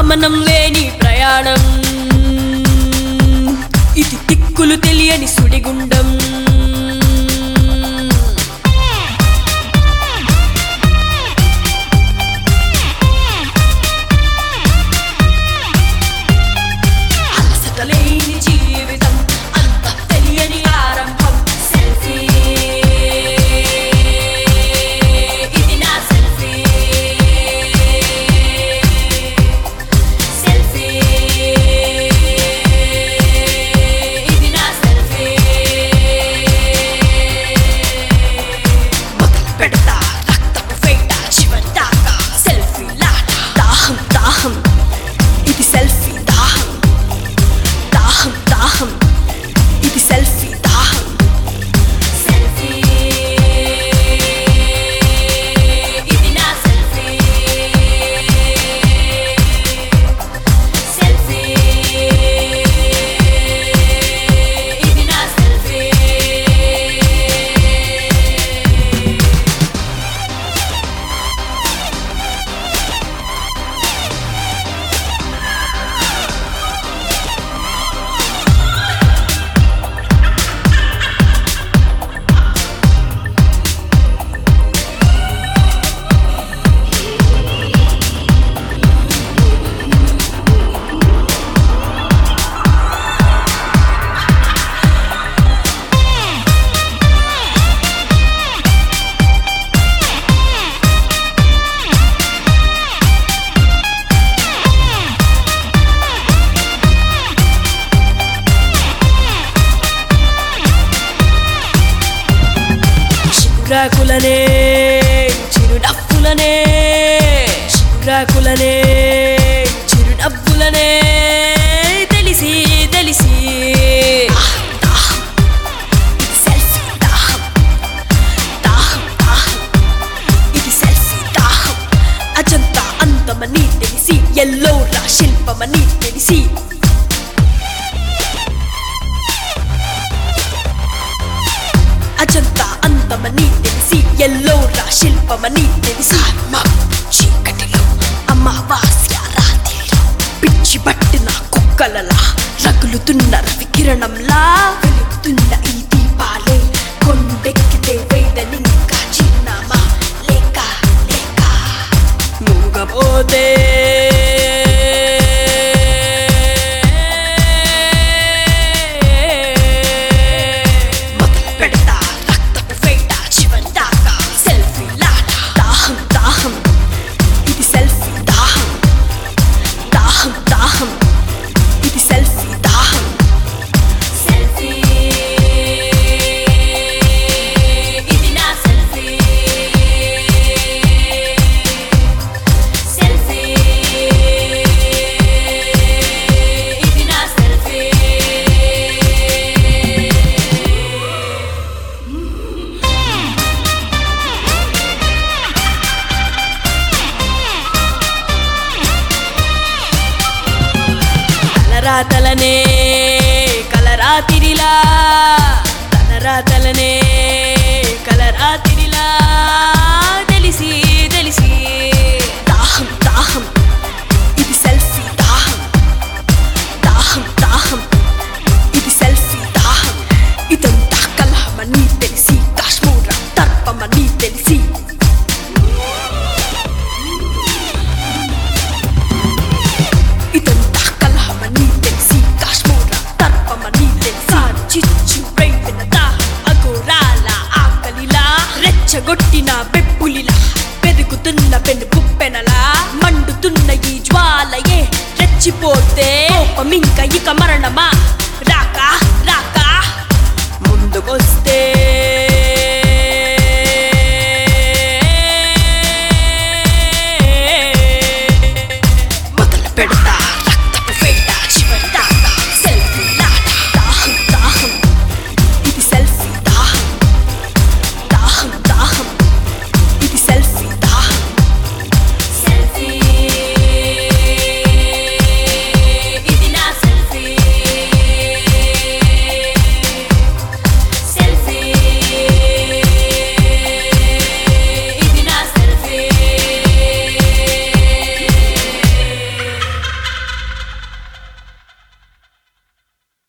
గమనం లేని ప్రయాణం ఇది దిక్కులు తెలియని సుడిగుండం అలసట లేని జీవితం అంత తెలియని ఆరంభం సెల్ఫీ ఇది నా సెల్ఫీ సెల్ఫీ ఇది నా సెల్ఫీ మొదలు పెడతా రక్తపు ఫేట చివరి దాకా సెల్ఫీ లాట దాహం దాహం ఇది సెల్ఫీ దాహం దాహం దాహం ఇది సెల్ఫీ దాహం సెల్ఫీ ఇది నా సెల్ఫీ సెల్ఫీ ఇది నా సెల్ఫీ చిగురాకులనే చిరునవ్వులనే చిగురాకులనే చిరునవ్వులనే తెలిసి తెలిసి దాహం, ఇది సెల్ఫీ దాహం. దాహం, దాహం, ఇది సెల్ఫీ దాహం. అజంతా అందమని తెలిసి ఎల్లోరా శిల్పమని తెలిసి అజంతా అందమని తెలిసి ఎల్లోరా శిల్పమని తెలిసి మా చీకటిలో అమావాస్య రాత్రిలో పిచ్చి పట్టిన కుక్కలలా రగులుతున్న రవి కిరణంలా వెలుగుతున్న ఈ దీపాలే కొండెక్కితే వేదనింకా చిరునామా లేక లేక మూగపోతే మొదలు పెడతా రక్తపు ఫేట చివరి దాకా సెల్ఫీ లాట దాహం దాహం ఇది సెల్ఫీ దాహం దాహం దాహం ఇది సెల్ఫీ దాహం సెల్ఫీ ఇది నా సెల్ఫీ సెల్ఫీ ఇది నా సెల్ఫీ కలరాతలనే కలరాతిరిలా కలరాతలనే కలరాతిరిలా తెలిసి తెలిసి దాహం దాహం ఇది సెల్ఫీ దాహం దాహం దాహం ఇది సెల్ఫీ దాహం ఇదంతా కలహమని తెలిసి కాశ్మూర తర్పమని తెలిసి ఇదంతా కలహమని తెలిసి కాశ్మూర తర్పమని తెలిసి చిచ్చు రైపిన దాహం అఘోరాల ఆకలిలా రెచ్చగొట్టిన పెప్పులిలా పెరుగుతున్న పెను కుప్పెనలా మండుతున్న ఈ జ్వాలయే రెచ్చిపోతే కోపమింక ఇక మరణమా